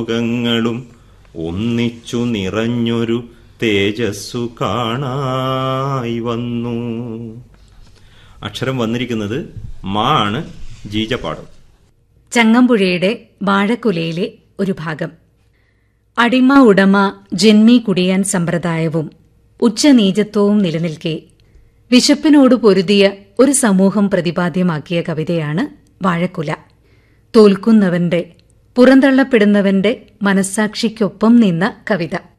മുഖങ്ങളും ഒന്നിച്ചു നിറഞ്ഞൊരു തേജസ്സു കാണായി വന്നു അക്ഷരം വന്നിരിക്കുന്നത് മാ ആണ് ജീജ പാടും ചങ്ങമ്പുഴയുടെ വാഴക്കുലയിലെ ഒരു ഭാഗം അടിമ ഉടമ ജന്മി കുടിയാൻ സമ്പ്രദായവും ഉച്ചനീചത്വവും നിലനിൽക്കെ വിശപ്പിനോട് പൊരുതിയ ഒരു സമൂഹം പ്രതിപാദ്യമാക്കിയ കവിതയാണ് വാഴക്കുല തോൽക്കുന്നവന്റെ പുറന്തള്ളപ്പെടുന്നവന്റെ മനസ്സാക്ഷിക്കൊപ്പം നിന്ന കവിത